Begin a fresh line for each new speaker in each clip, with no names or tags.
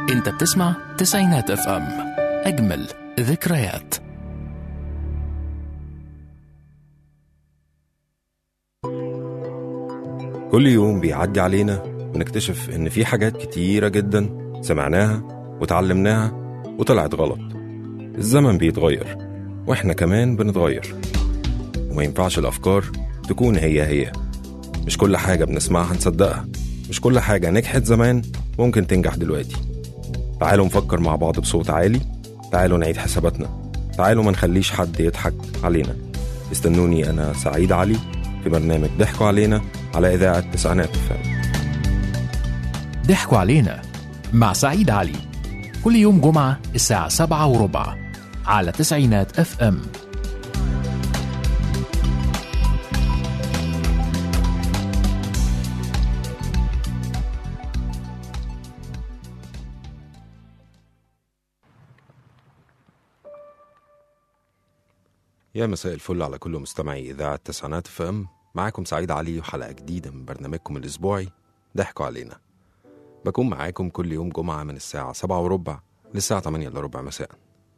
انت بتسمع تسعينات اف ام اجمل ذكريات
كل يوم بيعدي علينا ونكتشف إن في حاجات كتيرة جدا سمعناها وتعلمناها وطلعت غلط الزمن بيتغير وإحنا كمان بنتغير وما ينفعش الأفكار تكون هي هي مش كل حاجة بنسمعها نصدقها مش كل حاجة نجحت زمان ممكن تنجح دلوقتي تعالوا نفكر مع بعض بصوت عالي تعالوا نعيد حساباتنا تعالوا ما نخليش حد يضحك علينا استنوني أنا سعيد علي في برنامج ضحكوا علينا على إذاعة تسعينات فم
ضحكوا علينا مع سعيد علي كل يوم جمعة الساعة سبعة وربع على تسعينات اف ام
يا مساء الفل على كل مستمعي إذاعة تسعينات فم معاكم سعيد علي وحلقة جديدة من برنامجكم الأسبوعي ضحكوا علينا بكون معاكم كل يوم جمعة من الساعة سبعة وربع للساعة تمانية إلا ربع مساء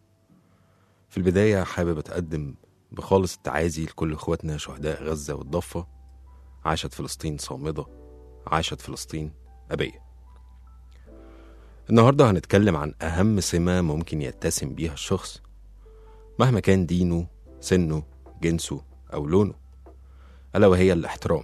في البداية حابب أتقدم بخالص التعازي لكل إخواتنا شهداء غزة والضفة عاشت فلسطين صامدة عاشت فلسطين أبية النهاردة هنتكلم عن أهم سمة ممكن يتسم بيها الشخص مهما كان دينه سنه جنسه أو لونه ألا وهي الاحترام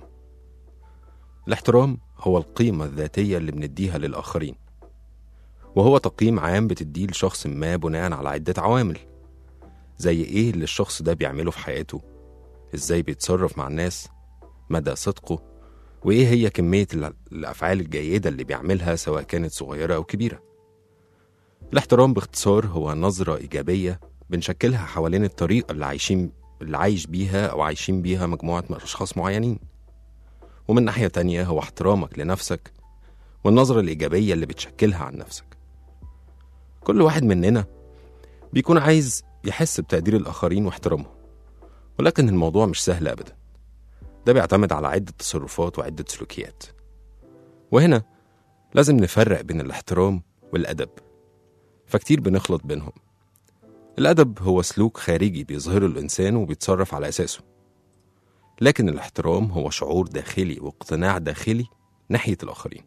الاحترام هو القيمة الذاتية اللي بنديها للآخرين وهو تقييم عام بتديه لشخص ما بناء على عدة عوامل زي إيه اللي الشخص ده بيعمله في حياته إزاي بيتصرف مع الناس مدى صدقه وإيه هي كمية ال- الأفعال الجيدة اللي بيعملها سواء كانت صغيرة أو كبيرة الاحترام باختصار هو نظرة إيجابية بنشكلها حوالين الطريقة اللي عايشين اللي عايش بيها أو عايشين بيها مجموعة من أشخاص معينين ومن ناحية تانية هو احترامك لنفسك والنظرة الإيجابية اللي بتشكلها عن نفسك كل واحد مننا بيكون عايز يحس بتقدير الآخرين واحترامهم ولكن الموضوع مش سهل أبدا ده بيعتمد على عدة تصرفات وعدة سلوكيات وهنا لازم نفرق بين الاحترام والأدب فكتير بنخلط بينهم الأدب هو سلوك خارجي بيظهره الإنسان وبيتصرف على أساسه لكن الاحترام هو شعور داخلي واقتناع داخلي ناحية الآخرين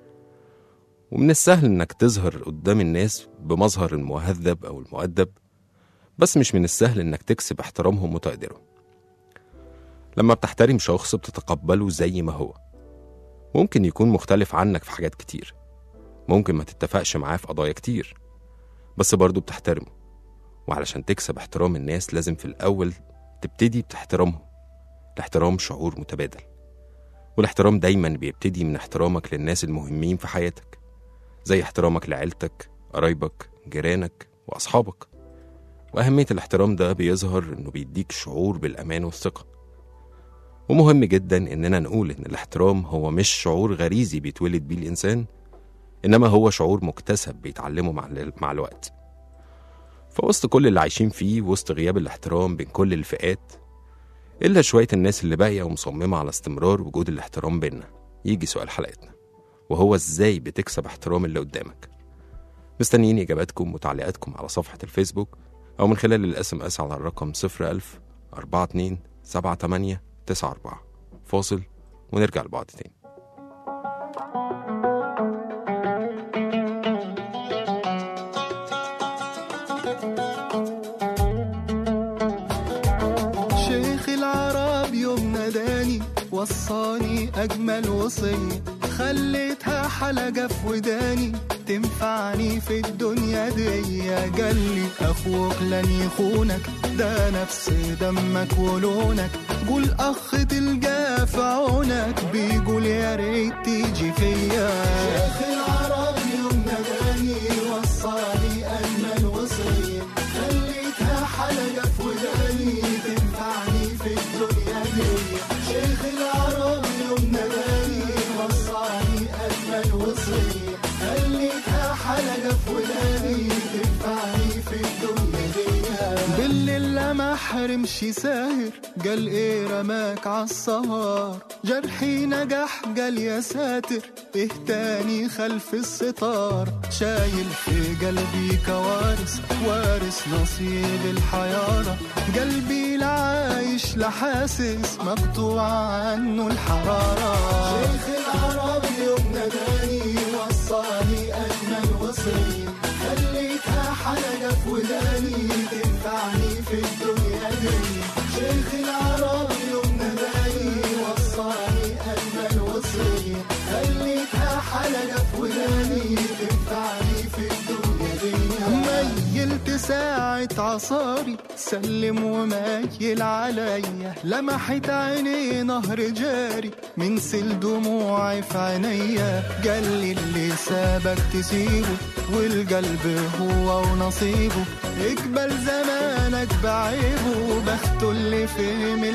ومن السهل إنك تظهر قدام الناس بمظهر المهذب أو المؤدب بس مش من السهل إنك تكسب احترامهم وتقديرهم لما بتحترم شخص بتتقبله زي ما هو ممكن يكون مختلف عنك في حاجات كتير ممكن ما تتفقش معاه في قضايا كتير بس برضه بتحترمه وعلشان تكسب احترام الناس لازم في الأول تبتدي بتحترمهم الاحترام شعور متبادل والاحترام دايما بيبتدي من احترامك للناس المهمين في حياتك زي احترامك لعيلتك قرايبك جيرانك وأصحابك وأهمية الاحترام ده بيظهر إنه بيديك شعور بالأمان والثقة ومهم جدا إننا نقول إن الاحترام هو مش شعور غريزي بيتولد بيه الإنسان إنما هو شعور مكتسب بيتعلمه مع, ال- مع الوقت فوسط كل اللي عايشين فيه وسط غياب الاحترام بين كل الفئات إلا شوية الناس اللي باقية ومصممة على استمرار وجود الاحترام بينا يجي سؤال حلقتنا وهو إزاي بتكسب احترام اللي قدامك مستنيين إجاباتكم وتعليقاتكم على صفحة الفيسبوك أو من خلال الاس ام اس على الرقم 01000 42 78 94 فاصل ونرجع لبعض تاني
شيخ العرب يوم ناداني وصاني أجمل وصية خليتها حلقة في وداني تنفعني في الدنيا دي قالي أخوك لن يخونك ده نفس دمك ولونك قول أخ تلقاه في عونك بيقول يا ريت تيجي فيا شيخ العرب يوم ناداني وصاني أجمل وصية خليتها حلقة في وداني تنفعني في الدنيا دي شيخ العرب يوم ناداني وصاني أجمل وصية خليتها حلقة في وداني تنفعني في الدنيا دي بالليل لما ما حرمش ساهر قال ايه رماك عالسهر جرحي نجح قال يا ساتر ايه تاني خلف الستار شايل في قلبي كوارث وارث نصيب الحيارة قلبي لا عايش لا حاسس مقطوع عنه الحرارة شيخ العرب يوم ناداني وصاني أجمل وصية خليتها حلقة في وداني تنفعني في الدنيا دي شيخ العرب يوم ناداني وصاني أجمل وصية خليتها حلقة في وداني تنفعني في الدنيا دي ميلت ساعة عصاري سلم ومايل عليا لمحت عيني نهر جاري من سل دموعي في عينيا قال لي اللي سابك تسيبه والقلب هو ونصيبه اقبل زمانك بعيبه بخته اللي فهم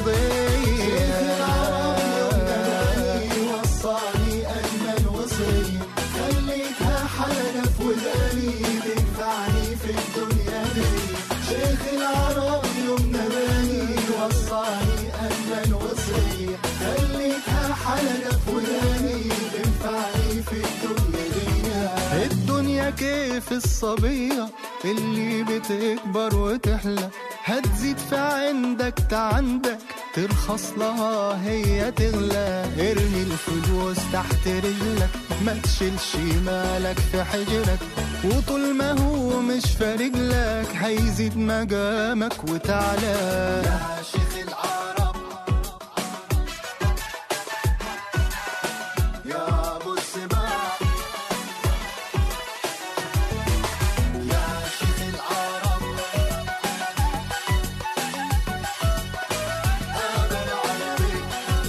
القضية وصاني أجمل وصية خليتها حلقة في وداني تنفعني في الدنيا دي شيخ العرب يوم نباني وصاني أجمل وصية خليتها حلقة في وداني تنفعني في الدنيا دي الدنيا كيف الصبية اللي بتكبر وتحلى هتزيد في عندك تعندك ترخص لها هي تغلى ارمي الفلوس تحت رجلك ما تشيلش مالك في حجرك وطول ما هو مش فارق لك هيزيد مقامك وتعلى يا شيخ العرب يا ابو السباع يا شيخ العرب أنا العربي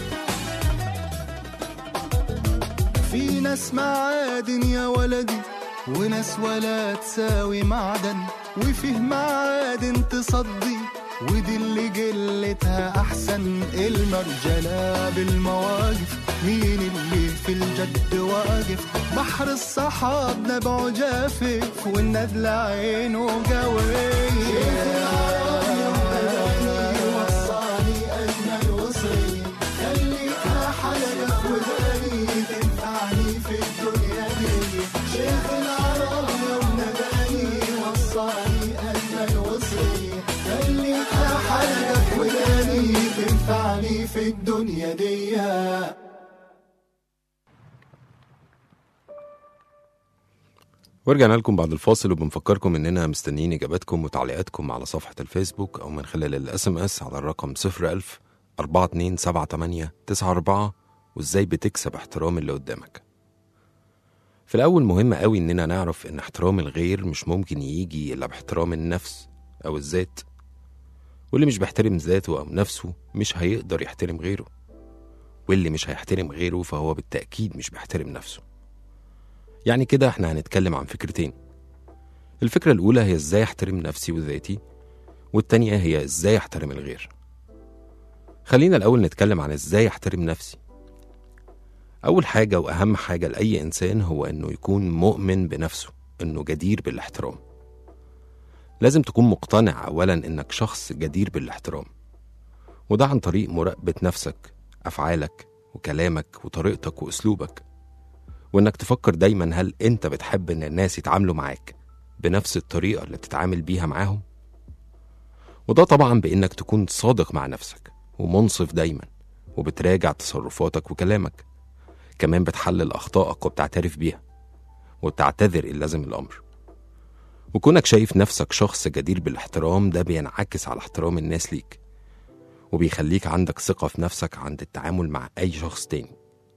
في ناس معادن يا ولدي وناس ولا تساوي معدن وفيه معادن تصدي ودي اللي قلتها احسن المرجلة بالمواقف مين اللي في الجد واقف بحر الصحاب نبعه جافف والندل عينه قوية وصاني أجمل وصية خليتها حلقة في وداني تنفعني في الدنيا دي شيخ العرب يوم ناداني وصاني أجمل وصية خليتها حلقة في وداني تنفعني في الدنيا دي
ورجعنا لكم بعد الفاصل وبنفكركم اننا مستنيين اجاباتكم وتعليقاتكم على صفحة الفيسبوك او من خلال الاس ام اس على الرقم 01000 4278 94 وازاي بتكسب احترام اللي قدامك في الاول مهم قوي اننا نعرف ان احترام الغير مش ممكن يجي الا باحترام النفس او الذات واللي مش بيحترم ذاته او نفسه مش هيقدر يحترم غيره واللي مش هيحترم غيره فهو بالتأكيد مش بيحترم نفسه يعني كده احنا هنتكلم عن فكرتين الفكرة الأولى هي ازاي احترم نفسي وذاتي والتانية هي ازاي احترم الغير خلينا الأول نتكلم عن ازاي احترم نفسي أول حاجة وأهم حاجة لأي إنسان هو إنه يكون مؤمن بنفسه إنه جدير بالاحترام لازم تكون مقتنع أولا إنك شخص جدير بالاحترام وده عن طريق مراقبة نفسك أفعالك وكلامك وطريقتك وأسلوبك وإنك تفكر دايما هل أنت بتحب إن الناس يتعاملوا معاك بنفس الطريقة اللي بتتعامل بيها معاهم وده طبعا بإنك تكون صادق مع نفسك ومنصف دايما وبتراجع تصرفاتك وكلامك كمان بتحلل أخطائك وبتعترف بيها وبتعتذر إن لازم الأمر وكونك شايف نفسك شخص جدير بالاحترام ده بينعكس على احترام الناس ليك وبيخليك عندك ثقة في نفسك عند التعامل مع أي شخص تاني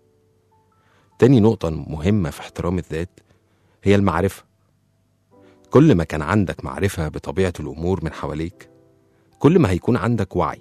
تاني نقطة مهمة في احترام الذات هي المعرفة كل ما كان عندك معرفة بطبيعة الأمور من حواليك كل ما هيكون عندك وعي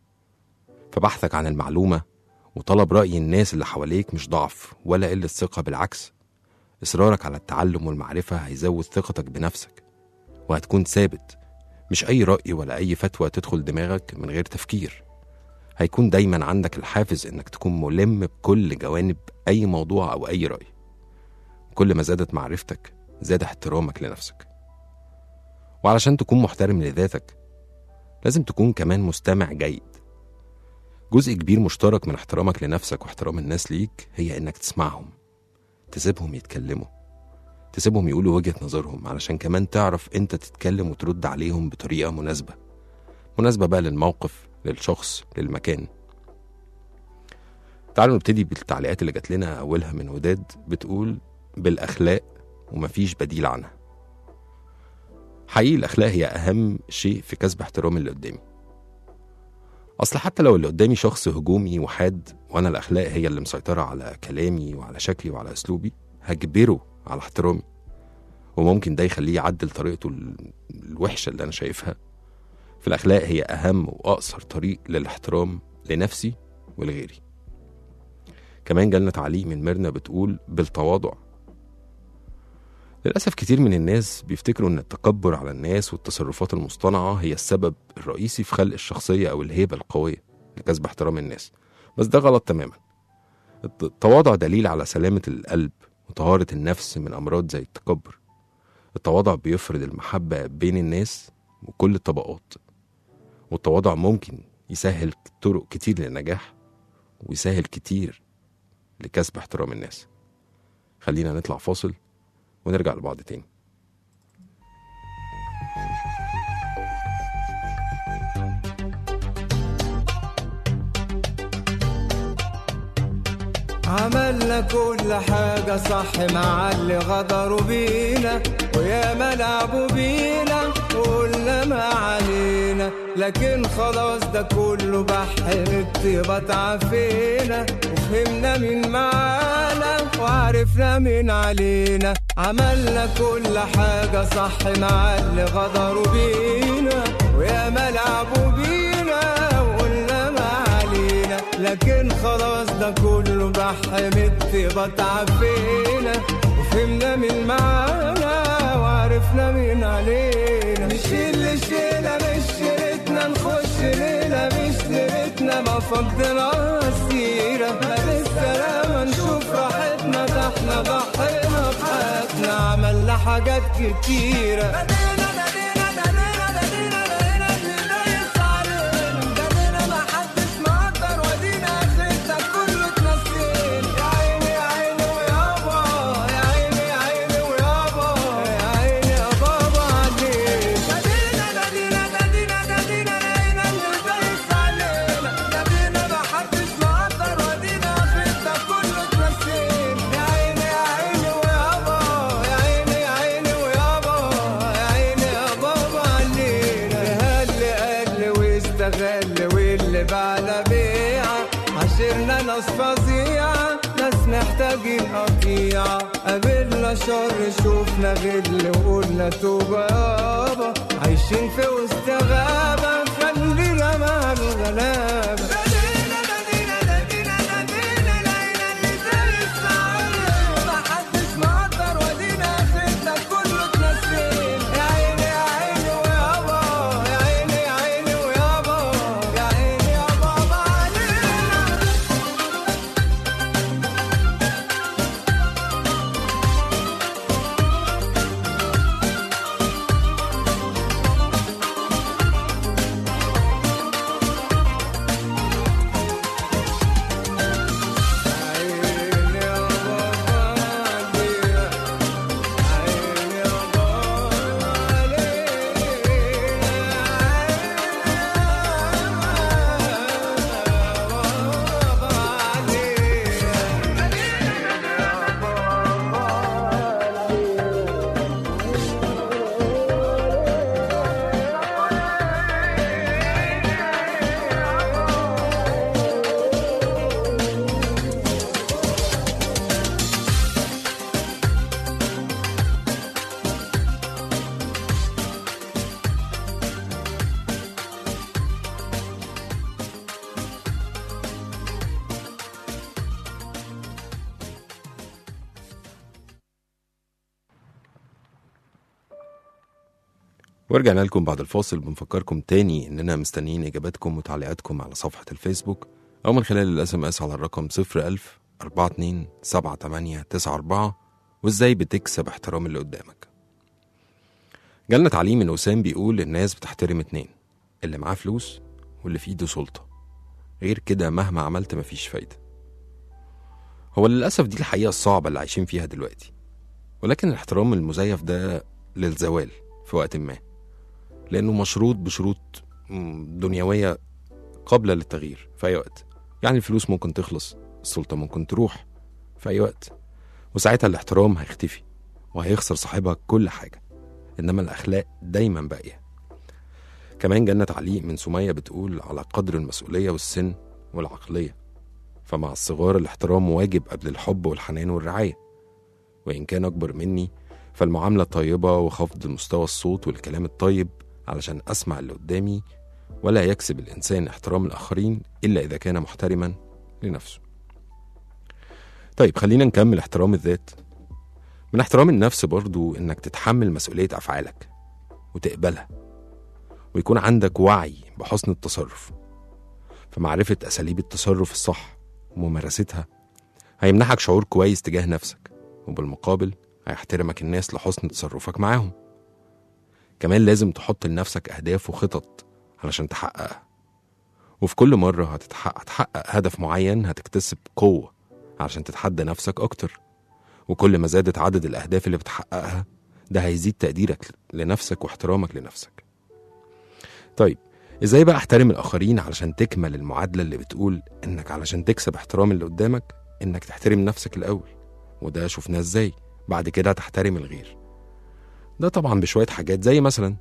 فبحثك عن المعلومة وطلب رأي الناس اللي حواليك مش ضعف ولا قلة ثقة بالعكس إصرارك على التعلم والمعرفة هيزود ثقتك بنفسك وهتكون ثابت مش أي رأي ولا أي فتوى تدخل دماغك من غير تفكير هيكون دايما عندك الحافز إنك تكون ملم بكل جوانب أي موضوع أو أي رأي كل ما زادت معرفتك زاد احترامك لنفسك وعلشان تكون محترم لذاتك لازم تكون كمان مستمع جيد جزء كبير مشترك من احترامك لنفسك واحترام الناس ليك هي انك تسمعهم تسيبهم يتكلموا تسيبهم يقولوا وجهة نظرهم علشان كمان تعرف انت تتكلم وترد عليهم بطريقة مناسبة مناسبة بقى للموقف للشخص للمكان تعالوا نبتدي بالتعليقات اللي جات لنا أولها من وداد بتقول بالأخلاق ومفيش بديل عنها حقيقي الأخلاق هي أهم شيء في كسب احترام اللي قدامي أصل حتى لو اللي قدامي شخص هجومي وحاد وأنا الأخلاق هي اللي مسيطرة على كلامي وعلى شكلي وعلى أسلوبي هجبره على احترامي وممكن ده يخليه يعدل طريقته ال- الوحشة اللي أنا شايفها في الأخلاق هي أهم وأقصر طريق للاحترام لنفسي ولغيري كمان جالنا تعليق من ميرنا بتقول بالتواضع للأسف كتير من الناس بيفتكروا إن التكبر على الناس والتصرفات المصطنعة هي السبب الرئيسي في خلق الشخصية أو الهيبة القوية لكسب احترام الناس بس ده غلط تماما الت- التواضع دليل على سلامة القلب وطهارة النفس من أمراض زي التكبر التواضع بيفرض المحبة بين الناس وكل الطبقات والتواضع ممكن يسهل طرق كتير للنجاح ويسهل كتير لكسب احترام الناس خلينا نطلع فاصل ونرجع لبعض تاني
عملنا كل حاجة صح مع اللي غدروا بينا ويا ما لعبوا بينا وقلنا ما علينا لكن خلاص ده كله بحر الطيبة تعافينا وفهمنا مين معانا وعرفنا مين علينا عملنا كل حاجة صح مع اللي غدروا بينا ويا ما لعبوا بينا وقلنا ما علينا لكن خلاص ده كله بحمد بتعفينا وفهمنا مين معانا وعرفنا مين علينا نشيل شيلة مش شيلتنا نخش ليلة مش ليلتنا ما فضنا السيرة ما لسه نشوف راحتنا ده احنا ضحينا بحياتنا عملنا حاجات كتيرة استغل واللي بعنا بيعة عشرنا ناس فظيعة ناس محتاجين قطيعة قابلنا شر شوفنا غل وقلنا توبة يابا عايشين في وسط غابة خلينا مع الغلابة محدش مقدر ودينا خدنا كله اتنسين يا عيني يا عيني ويابا يا عيني يا عيني ويابا يا عيني يا بابا علينا عيني يا بابا علينا عيني يا بابا
ورجعنا لكم بعد الفاصل بنفكركم تاني اننا مستنيين اجاباتكم وتعليقاتكم على صفحة الفيسبوك او من خلال الاس ام اس على الرقم 01000 42 78 94 وازاي بتكسب احترام اللي قدامك جالنا تعليم من وسام بيقول الناس بتحترم اتنين اللي معاه فلوس واللي في ايده سلطة غير كده مهما عملت مفيش فايدة هو للأسف دي الحقيقة الصعبة اللي عايشين فيها دلوقتي ولكن الاحترام المزيف ده للزوال في وقت ما لأنه مشروط بشروط مم، دنيوية قابلة للتغيير في أي وقت يعني الفلوس ممكن تخلص السلطة ممكن تروح في أي وقت وساعتها الاحترام هيختفي وهيخسر صاحبها كل حاجة إنما الأخلاق دايما باقية كمان جنة تعليق من سمية بتقول على قدر المسؤولية والسن والعقلية فمع الصغار الاحترام واجب قبل الحب والحنان والرعاية وإن كان أكبر مني فالمعاملة الطيبة وخفض مستوى الصوت والكلام الطيب علشان أسمع اللي قدامي ولا يكسب الإنسان احترام الآخرين إلا إذا كان محترما لنفسه طيب خلينا نكمل احترام الذات من احترام النفس برضو إنك تتحمل مسؤولية أفعالك وتقبلها ويكون عندك وعي بحسن التصرف فمعرفة أساليب التصرف الصح وممارستها هيمنحك شعور كويس تجاه نفسك وبالمقابل هيحترمك الناس لحسن تصرفك معاهم كمان لازم تحط لنفسك أهداف وخطط علشان تحققها وفي كل مرة هتتحقق هتحقق هدف معين هتكتسب قوة علشان تتحدى نفسك أكتر وكل ما زادت عدد الأهداف اللي بتحققها ده هيزيد تقديرك لنفسك واحترامك لنفسك طيب ازاي بقى احترم الآخرين علشان تكمل المعادلة اللي بتقول انك علشان تكسب احترام اللي قدامك انك تحترم نفسك الأول وده شفناه ازاي بعد كده هتحترم الغير ده طبعا بشوية حاجات زي مثلا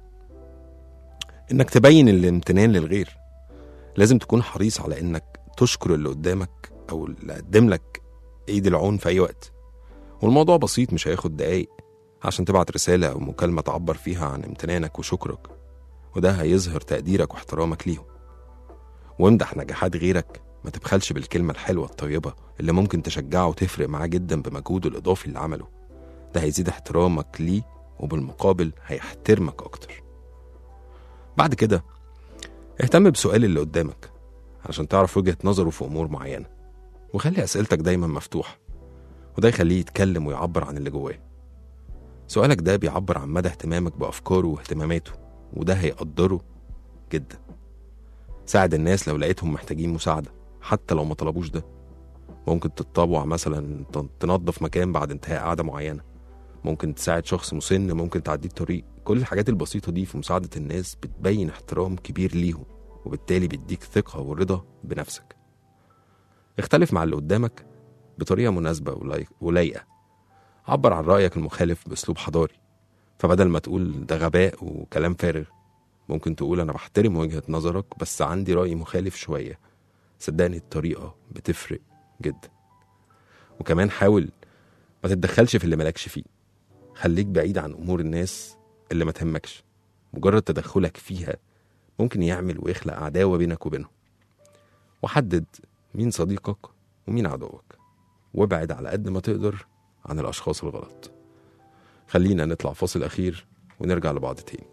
انك تبين الامتنان للغير لازم تكون حريص على انك تشكر اللي قدامك او اللي قدم لك ايد العون في اي وقت والموضوع بسيط مش هياخد دقايق عشان تبعت رسالة أو مكالمة تعبر فيها عن امتنانك وشكرك وده هيظهر تقديرك واحترامك ليهم وامدح نجاحات غيرك ما تبخلش بالكلمة الحلوة الطيبة اللي ممكن تشجعه وتفرق معاه جدا بمجهوده الإضافي اللي عمله ده هيزيد احترامك ليه وبالمقابل هيحترمك أكتر بعد كده اهتم بسؤال اللي قدامك عشان تعرف وجهة نظره في أمور معينة وخلي أسئلتك دايما مفتوحة وده يخليه يتكلم ويعبر عن اللي جواه سؤالك ده بيعبر عن مدى اهتمامك بأفكاره واهتماماته وده هيقدره جدا ساعد الناس لو لقيتهم محتاجين مساعدة حتى لو ما طلبوش ده ممكن تتطوع مثلا ت- تنظف مكان بعد انتهاء قعدة معينة ممكن تساعد شخص مسن ممكن تعديه الطريق كل الحاجات البسيطة دي في مساعدة الناس بتبين احترام كبير ليهم وبالتالي بيديك ثقة ورضا بنفسك اختلف مع اللي قدامك بطريقة مناسبة ولاي- ولايقة عبر عن رأيك المخالف بأسلوب حضاري فبدل ما تقول ده غباء وكلام فارغ ممكن تقول أنا بحترم وجهة نظرك بس عندي رأي مخالف شوية صدقني الطريقة بتفرق جدا وكمان حاول ما تتدخلش في اللي مالكش فيه خليك بعيد عن أمور الناس اللي ما تهمكش مجرد تدخلك فيها ممكن يعمل ويخلق عداوة بينك وبينهم وحدد مين صديقك ومين عدوك وابعد على قد ما تقدر عن الأشخاص الغلط خلينا نطلع فاصل أخير ونرجع لبعض تاني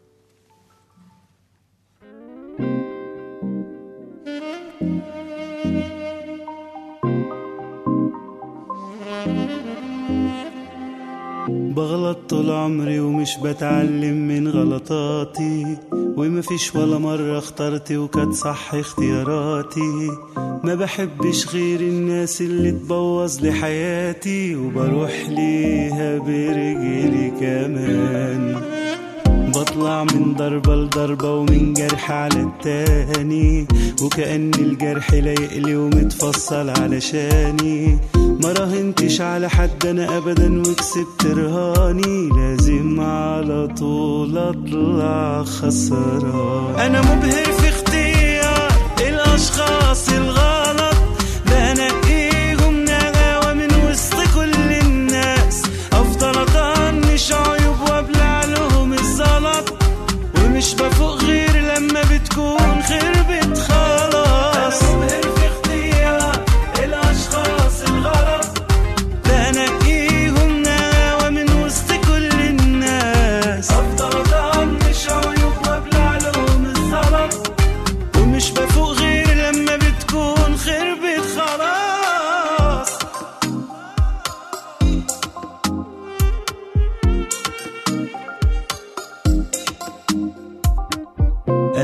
بغلط طول عمري ومش بتعلم من غلطاتي ومفيش ولا مرة اخترت وكانت صح اختياراتي ما بحبش غير الناس اللي تبوظ لي حياتي وبروح ليها برجلي كمان بطلع من ضربة لضربة ومن جرح على التاني وكأن الجرح لايقلي ومتفصل علشاني ما راهنتش على حد انا ابدا وكسبت رهاني لازم على طول اطلع خسران انا مبهر في اختيار الاشخاص الغلط بنقيهم نغاوة من وسط كل الناس افضل اطنش عيوب وابلع لهم الزلط ومش بفوق غير لما بتكون خربت خلاص أنا مبهر في اختيار الاشخاص الغلط بنقيهم نغاوة من وسط كل الناس افضل اطنش عيوب وابلع لهم الزلط ومش بفوق غير لما بتكون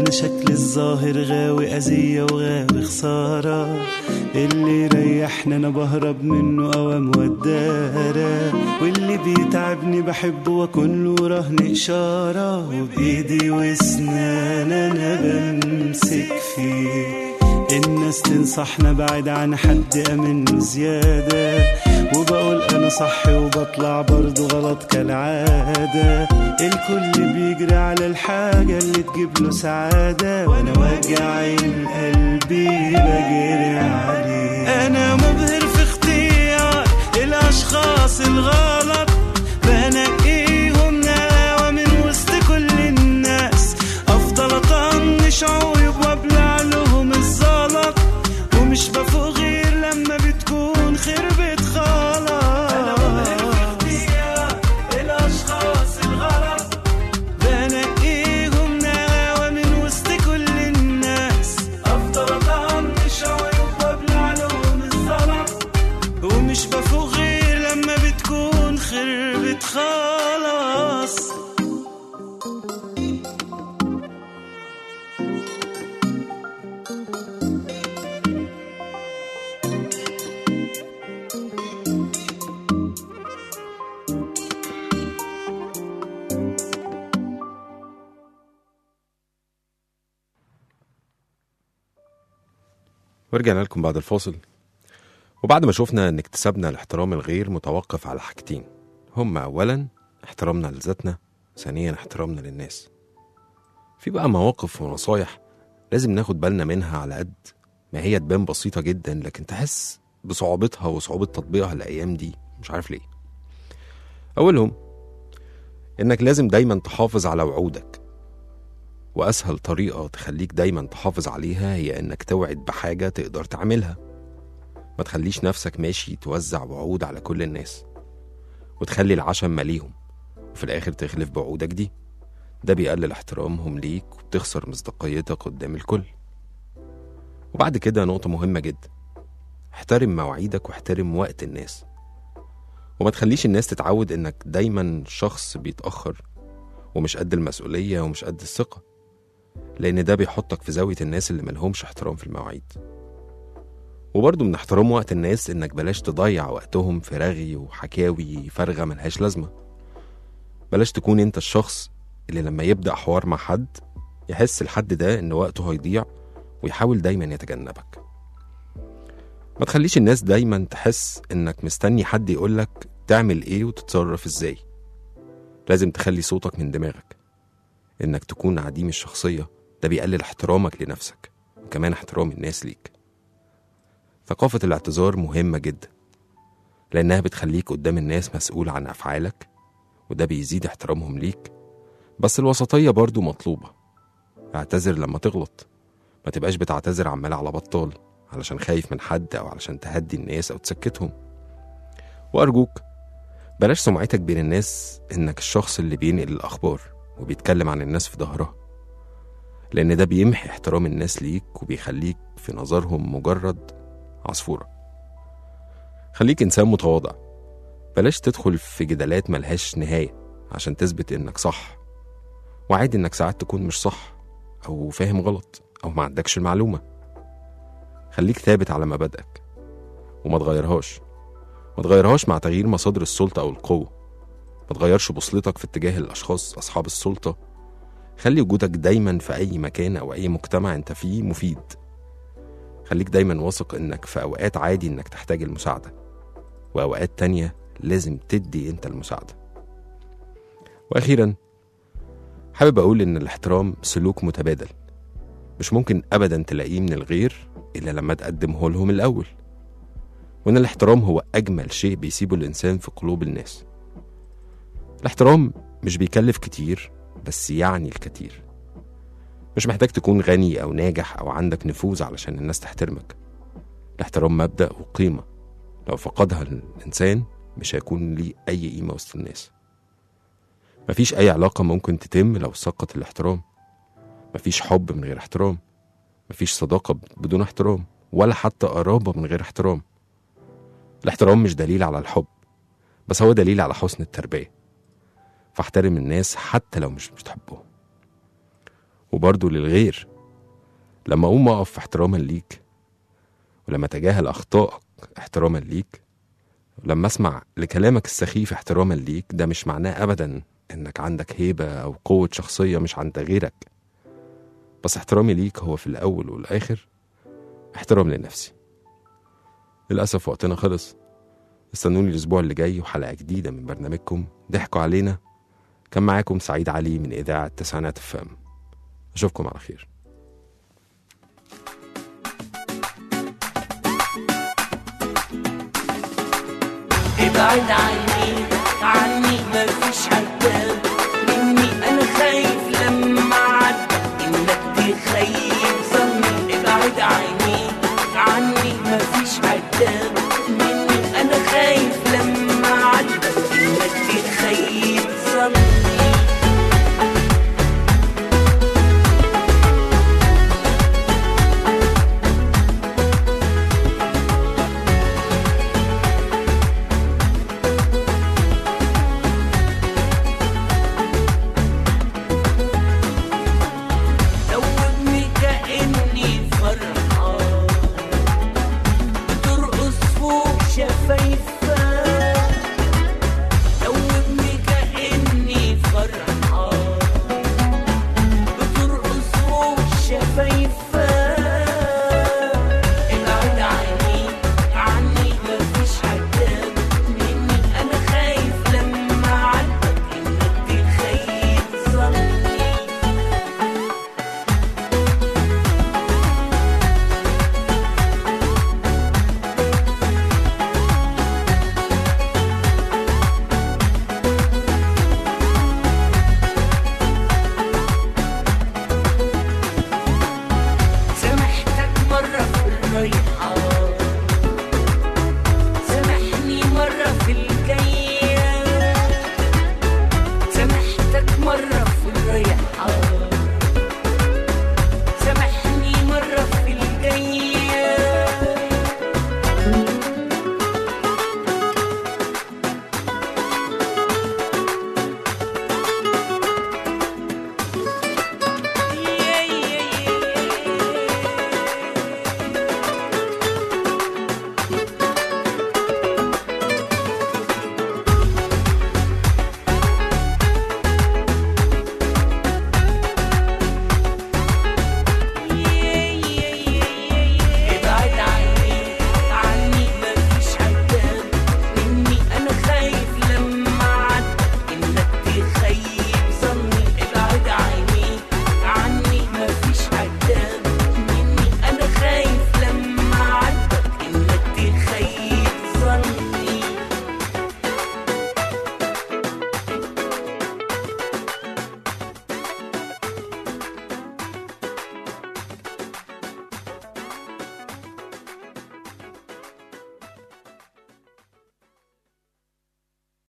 انا شكل الظاهر غاوي اذية وغاوي خسارة اللي يريحني انا بهرب منه اوام ودارة واللي بيتعبني بحبه واكون له رهن اشارة وبايدي واسنان انا بمسك فيه الناس تنصحنا بعد عن حد امنه زيادة وبقول انا صح وبطلع برضه غلط كالعادة الكل بيجري على الحاجة اللي تجيب له سعادة وانا وجع القلب بجري عليه انا مبهر في اختيار الاشخاص الغلط بنقيهم نقاوة من وسط كل الناس افضل اطنش عيوب وابلع لهم الزلط ومش بفوق غير لما بتكون خربت خلاص انا مبهر في اختيار الاشخاص الغلط بنقيهم نقاوة من وسط كل الناس افضل اطنش عيوب وابلع لهم الزلط ومش بفوق غير لما بتكون خربت خلاص
ورجعنا لكم بعد الفاصل وبعد ما شفنا ان اكتسابنا الاحترام الغير متوقف على حاجتين هما اولا احترامنا لذاتنا ثانيا احترامنا للناس في بقى مواقف ونصايح لازم ناخد بالنا منها على قد ما هي تبان بسيطة جدا لكن تحس بصعوبتها وصعوبة تطبيقها الأيام دي مش عارف ليه أولهم إنك لازم دايما تحافظ على وعودك وأسهل طريقة تخليك دايما تحافظ عليها هي إنك توعد بحاجة تقدر تعملها ما تخليش نفسك ماشي توزع وعود على كل الناس وتخلي العشم ماليهم وفي الآخر تخلف بوعودك دي ده بيقلل احترامهم ليك وبتخسر مصداقيتك قدام الكل وبعد كده نقطة مهمة جدا احترم مواعيدك واحترم وقت الناس وما تخليش الناس تتعود انك دايما شخص بيتأخر ومش قد المسؤولية ومش قد الثقة لأن ده بيحطك في زاوية الناس اللي ملهمش احترام في المواعيد وبرضه من احترام وقت الناس انك بلاش تضيع وقتهم في رغي وحكاوي فارغة ملهاش لازمة بلاش تكون انت الشخص اللي لما يبدأ حوار مع حد يحس الحد ده ان وقته هيضيع ويحاول دايما يتجنبك ما تخليش الناس دايما تحس انك مستني حد يقولك تعمل ايه وتتصرف ازاي لازم تخلي صوتك من دماغك انك تكون عديم الشخصية ده بيقلل احترامك لنفسك وكمان احترام الناس ليك ثقافة الاعتذار مهمة جدا لأنها بتخليك قدام الناس مسؤول عن أفعالك وده بيزيد احترامهم ليك بس الوسطية برضو مطلوبة اعتذر لما تغلط ما تبقاش بتعتذر عمال على بطال علشان خايف من حد أو علشان تهدي الناس أو تسكتهم وأرجوك بلاش سمعتك بين الناس إنك الشخص اللي بينقل الأخبار وبيتكلم عن الناس في ظهرها لأن ده بيمحي احترام الناس ليك وبيخليك في نظرهم مجرد عصفورة خليك إنسان متواضع بلاش تدخل في جدالات ملهاش نهاية عشان تثبت إنك صح وعادي إنك ساعات تكون مش صح أو فاهم غلط أو ما عندكش المعلومة خليك ثابت على مبادئك وما تغيرهاش ما تغيرهاش مع تغيير مصادر السلطة أو القوة ما تغيرش بوصلتك في اتجاه الأشخاص أصحاب السلطة خلي وجودك دايما في أي مكان أو أي مجتمع أنت فيه مفيد خليك دايما واثق إنك في أوقات عادي إنك تحتاج المساعدة وأوقات تانية لازم تدي أنت المساعدة وأخيرا حابب أقول إن الاحترام سلوك متبادل مش ممكن أبدا تلاقيه من الغير إلا لما تقدمه لهم الأول وإن الاحترام هو أجمل شيء بيسيبه الإنسان في قلوب الناس الاحترام مش بيكلف كتير بس يعني الكتير مش محتاج تكون غني أو ناجح أو عندك نفوذ علشان الناس تحترمك الاحترام مبدأ وقيمة لو فقدها الإنسان مش هيكون ليه أي قيمة وسط الناس مفيش أي علاقة ممكن تتم لو سقط الاحترام مفيش حب من غير احترام مفيش صداقة بدون احترام ولا حتى قرابة من غير احترام الاحترام مش دليل على الحب بس هو دليل على حسن التربية فاحترم الناس حتى لو مش بتحبهم وبرضه للغير لما أقوم أقف احتراما ليك ولما أتجاهل أخطائك احتراما ليك ولما أسمع لكلامك السخيف احتراما ليك ده مش معناه أبدا إنك عندك هيبة أو قوة شخصية مش عند غيرك بس احترامي ليك هو في الأول والآخر احترام لنفسي للأسف وقتنا خلص استنوني الأسبوع اللي جاي وحلقة جديدة من برنامجكم ضحكوا علينا كان معاكم سعيد علي من إذاعة تسعينات الفام أشوفكم على خير
ابعد عني عني مفيش عتاب مني انا خايف لما عد انك تخيب ظني ابعد عني عني مفيش عتاب مني انا خايف لما عد انك تخيب ظني دوبني كأني فرحان بترقص فوق شفايفي